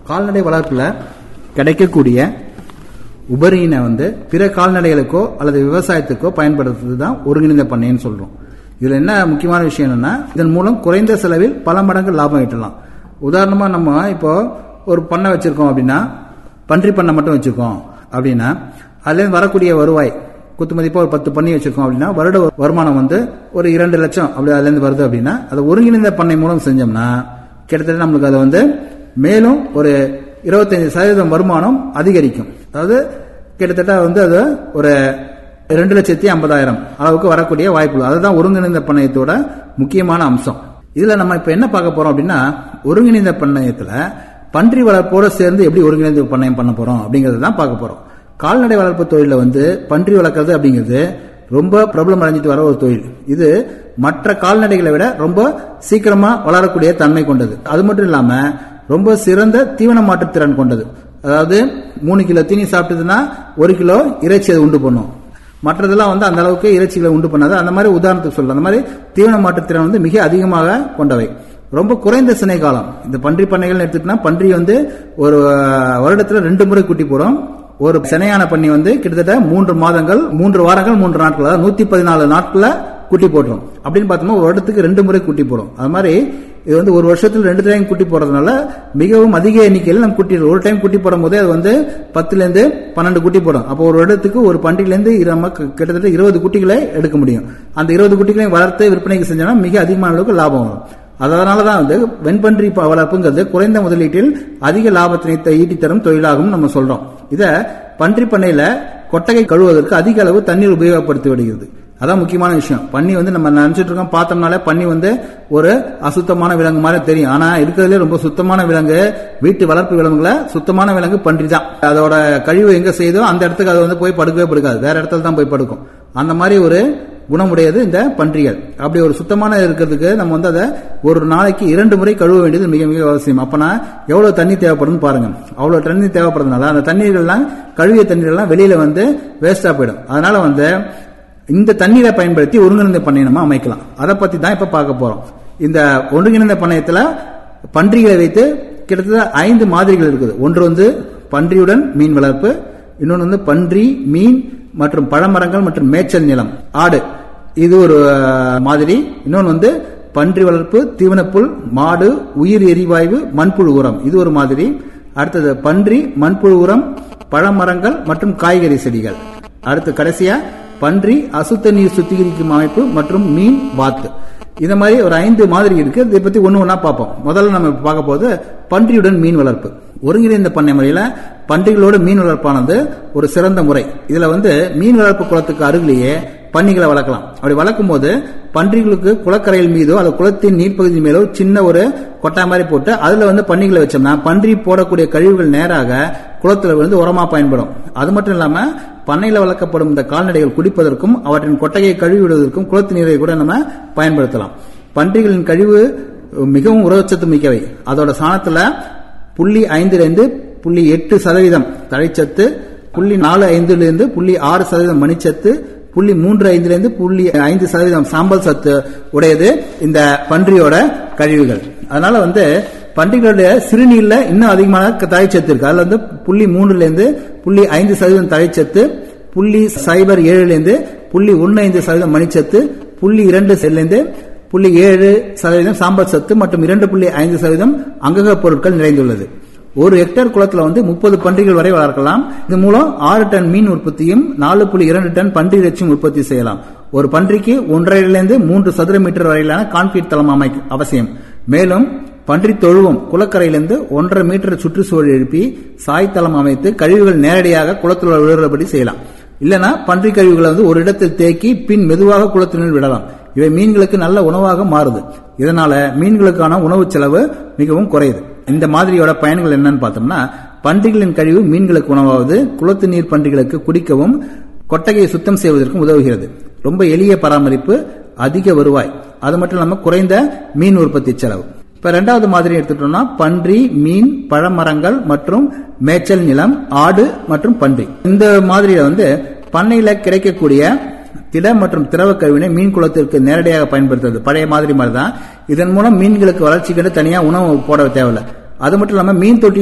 கால்நடை வளர்ப்புல கிடைக்கக்கூடிய உபரியினை வந்து பிற கால்நடைகளுக்கோ அல்லது விவசாயத்துக்கோ பயன்படுத்துறது தான் ஒருங்கிணைந்த பண்ணைன்னு சொல்றோம் இதுல என்ன முக்கியமான விஷயம் என்னன்னா இதன் மூலம் குறைந்த செலவில் பல மடங்கு லாபம் ஈட்டலாம் உதாரணமா நம்ம இப்போ ஒரு பண்ணை வச்சிருக்கோம் அப்படின்னா பன்றி பண்ணை மட்டும் வச்சிருக்கோம் அப்படின்னா அதுலேருந்து வரக்கூடிய வருவாய் குத்து மதிப்பா ஒரு பத்து பண்ணி வச்சிருக்கோம் அப்படின்னா வருட வருமானம் வந்து ஒரு இரண்டு லட்சம் அப்படி அதுல இருந்து வருது அப்படின்னா அதை ஒருங்கிணைந்த பண்ணை மூலம் செஞ்சோம்னா கிட்டத்தட்ட நம்மளுக்கு அது வந்து மேலும் ஒரு இருபத்தஞ்சு சதவீதம் வருமானம் அதிகரிக்கும் அதாவது கிட்டத்தட்ட வந்து அது ஒரு ரெண்டு லட்சத்தி ஐம்பதாயிரம் அளவுக்கு வரக்கூடிய வாய்ப்பு அதுதான் ஒருங்கிணைந்த பண்ணையத்தோட முக்கியமான அம்சம் இதுல நம்ம இப்ப என்ன பார்க்க போறோம் அப்படின்னா ஒருங்கிணைந்த பண்ணையத்துல பன்றி வளர்ப்போட சேர்ந்து எப்படி ஒருங்கிணைந்த பண்ணையம் பண்ண போறோம் அப்படிங்கறத தான் பார்க்க போறோம் கால்நடை வளர்ப்பு தொழில வந்து பன்றி வளர்க்கறது அப்படிங்கிறது ரொம்ப பிரபலம் அடைஞ்சிட்டு வர ஒரு தொழில் இது மற்ற கால்நடைகளை விட ரொம்ப சீக்கிரமா வளரக்கூடிய தன்மை கொண்டது அது மட்டும் இல்லாம ரொம்ப சிறந்த தீவன மாற்றுத்திறன் கொண்டது அதாவது மூணு கிலோ தீனி சாப்பிட்டதுன்னா ஒரு கிலோ இறைச்சி அது உண்டு பண்ணும் மற்றதெல்லாம் வந்து அந்த அளவுக்கு இறைச்சிகளை உண்டு பண்ணாது அந்த மாதிரி உதாரணத்துக்கு சொல்லலாம் அந்த மாதிரி தீவன மாற்றுத்திறன் வந்து மிக அதிகமாக கொண்டவை ரொம்ப குறைந்த சினை காலம் இந்த பன்றி பண்ணைகள் எடுத்துட்டா பன்றி வந்து ஒரு வருடத்துல ரெண்டு முறை குட்டி போடும் ஒரு சினையான பண்ணி வந்து கிட்டத்தட்ட மூன்று மாதங்கள் மூன்று வாரங்கள் மூன்று நாட்கள் அதாவது நூத்தி பதினாலு நாட்கள்ல குட்டி போட்டுரும் அப்படின்னு பார்த்தோம்னா ஒரு வருடத்துக்கு ரெண்டு முறை குட்டி போடும் அது மாதிரி இது வந்து ஒரு வருஷத்துல ரெண்டு டைம் குட்டி போடுறதுனால மிகவும் அதிக எண்ணிக்கையில் நம்ம குட்டி ஒரு டைம் குட்டி போடும் போதே அது வந்து பத்துல இருந்து பன்னெண்டு குட்டி போடும் அப்போ ஒரு வருடத்துக்கு ஒரு பண்டிகைல இருந்து நம்ம கிட்டத்தட்ட இருபது குட்டிகளை எடுக்க முடியும் அந்த இருபது குட்டிகளையும் வளர்த்து விற்பனைக்கு செஞ்சோம்னா மிக அதிகமான அளவுக்கு லாபம் வரும் அதனாலதான் வந்து வெண்பன்றி வளர்ப்புங்கிறது குறைந்த முதலீட்டில் அதிக லாபத்தினை ஈட்டி தரும் தொழிலாகும் நம்ம சொல்றோம் இத பன்றி பண்ணையில கொட்டகை கழுவுவதற்கு அதிக அளவு தண்ணீர் உபயோகப்படுத்தி வருகிறது அதான் முக்கியமான விஷயம் பன்னி வந்து நம்ம நினைச்சிட்டு இருக்கோம் பார்த்தோம்னாலே பன்னி வந்து ஒரு அசுத்தமான விலங்கு மாதிரி தெரியும் ஆனா இருக்கிறதுலே ரொம்ப சுத்தமான விலங்கு வீட்டு வளர்ப்பு விலங்குல சுத்தமான விலங்கு பன்றி தான் அதோட கழிவு எங்க செய்தோ அந்த இடத்துக்கு அது வந்து போய் படுக்கவே படுக்காது வேற இடத்துல தான் போய் படுக்கும் அந்த மாதிரி ஒரு குணமுடையது இந்த பன்றிகள் அப்படி ஒரு சுத்தமான இருக்கிறதுக்கு நம்ம வந்து அதை ஒரு நாளைக்கு இரண்டு முறை கழுவ வேண்டியது மிக மிக அவசியம் அப்பனா எவ்வளவு தண்ணி தேவைப்படும்னு பாருங்க அவ்வளவு தண்ணி தேவைப்படுறதுனால அந்த தண்ணீர்கள்லாம் கழுவிய தண்ணீர்கள்லாம் வெளியில வந்து வேஸ்டா போயிடும் அதனால வந்து இந்த தண்ணீரை பயன்படுத்தி ஒருங்கிணைந்த பண்ணையம் நம்ம அமைக்கலாம் அதை பத்தி தான் இப்ப பார்க்க போறோம் இந்த ஒருங்கிணைந்த பண்ணையத்துல பன்றிகளை வைத்து கிட்டத்தட்ட ஐந்து மாதிரிகள் இருக்குது ஒன்று வந்து பன்றியுடன் மீன் வளர்ப்பு இன்னொன்று வந்து பன்றி மீன் மற்றும் பழமரங்கள் மற்றும் மேய்ச்சல் நிலம் ஆடு இது ஒரு மாதிரி இன்னொன்று வந்து பன்றி வளர்ப்பு தீவனப்புல் மாடு உயிர் எரிவாயு மண்புழு உரம் இது ஒரு மாதிரி அடுத்தது பன்றி மண்புழு உரம் பழமரங்கள் மற்றும் காய்கறி செடிகள் அடுத்து கடைசியா பன்றி அசுத்த நீர் சுத்திகரிக்கும் அமைப்பு மற்றும் மீன் வாத்து இந்த மாதிரி ஒரு ஐந்து மாதிரி இருக்கு இதை பத்தி ஒன்னு ஒன்னா பார்ப்போம் முதல்ல நம்ம பார்க்க போது பன்றியுடன் மீன் வளர்ப்பு ஒருங்கிணைந்த பண்ணை முறையில பன்றிகளோடு மீன் வளர்ப்பானது ஒரு சிறந்த முறை இதுல வந்து மீன் வளர்ப்பு குளத்துக்கு அருகிலேயே பன்னிகளை வளர்க்கலாம் அப்படி வளர்க்கும் போது பன்றிகளுக்கு குளக்கரையில் மீதோ அல்லது குளத்தின் நீர்ப்பகுதி மேலோ சின்ன ஒரு கொட்டா மாதிரி போட்டு அதுல வந்து பன்னிகளை வச்சோம்னா பன்றி போடக்கூடிய கழிவுகள் நேராக குளத்துல விழுந்து உரமா பயன்படும் அது மட்டும் இல்லாம பண்ணையில வளர்க்கப்படும் இந்த கால்நடைகள் குடிப்பதற்கும் அவற்றின் கொட்டையை கழுவி விடுவதற்கும் குளத்து நீரை கூட நம்ம பயன்படுத்தலாம் பன்றிகளின் கழிவு மிகவும் உரச்சத்து மிக்கவை அதோட சாணத்துல புள்ளி ஐந்துலேருந்து புள்ளி எட்டு சதவீதம் தழைச்சத்து புள்ளி நாலு ஐந்துல இருந்து புள்ளி ஆறு சதவீதம் மணிச்சத்து புள்ளி மூன்று ஐந்துல இருந்து புள்ளி ஐந்து சதவீதம் சாம்பல் சத்து உடையது இந்த பன்றியோட கழிவுகள் அதனால வந்து பன்றிகளுடைய சிறுநீர்ல இன்னும் அதிகமான தழைச்சத்து இருக்கு அதுல வந்து புள்ளி மூணுல இருந்து புள்ளி ஐந்து சதவீதம் தழைச்சத்து புள்ளி சைபர் ஏழுல இருந்து புள்ளி ஒன்னு ஐந்து சதவீதம் மணிச்சத்து புள்ளி இரண்டு இருந்து புள்ளி ஏழு சதவீதம் சாம்பல் சத்து மற்றும் இரண்டு புள்ளி ஐந்து சதவீதம் அங்கக பொருட்கள் நிறைந்துள்ளது ஒரு ஹெக்டேர் குளத்துல வந்து முப்பது பன்றிகள் வரை வளர்க்கலாம் இது மூலம் ஆறு டன் மீன் உற்பத்தியும் நாலு புள்ளி இரண்டு டன் பன்றி இறைச்சியும் உற்பத்தி செய்யலாம் ஒரு பன்றிக்கு ஒன்றரையிலிருந்து மூன்று சதுர மீட்டர் வரையிலான கான்கிரீட் தளம் அமை அவசியம் மேலும் பன்றி தொழுவம் குளக்கரையிலிருந்து ஒன்றரை மீட்டர் சுற்றுச்சூழல் எழுப்பி சாய்த்தளம் அமைத்து கழிவுகள் நேரடியாக குளத்தில் விழுறபடி செய்யலாம் இல்லனா பன்றி கழிவுகளை வந்து ஒரு இடத்தில் தேக்கி பின் மெதுவாக குளத்தினுள் விடலாம் இவை மீன்களுக்கு நல்ல உணவாக மாறுது இதனால மீன்களுக்கான உணவு செலவு மிகவும் குறையுது இந்த மாதிரியோட பயன்கள் என்னன்னு பார்த்தோம்னா பன்றிகளின் கழிவு மீன்களுக்கு உணவாவது குளத்து நீர் பன்றிகளுக்கு குடிக்கவும் கொட்டகையை சுத்தம் செய்வதற்கும் உதவுகிறது ரொம்ப எளிய பராமரிப்பு அதிக வருவாய் அது மட்டும் இல்லாம குறைந்த மீன் உற்பத்தி செலவு இப்ப ரெண்டாவது மாதிரி எடுத்துட்டோம்னா பன்றி மீன் பழமரங்கள் மற்றும் மேய்ச்சல் நிலம் ஆடு மற்றும் பன்றி இந்த மாதிரியில வந்து பண்ணையில கிடைக்கக்கூடிய திட மற்றும் திரவ கழிவினை மீன் குளத்திற்கு நேரடியாக பயன்படுத்துறது பழைய மாதிரி மாதிரி தான் இதன் மூலம் மீன்களுக்கு வளர்ச்சிக்கு தனியா உணவு போட தேவையில்லை அது மட்டும் இல்லாம மீன் தொட்டி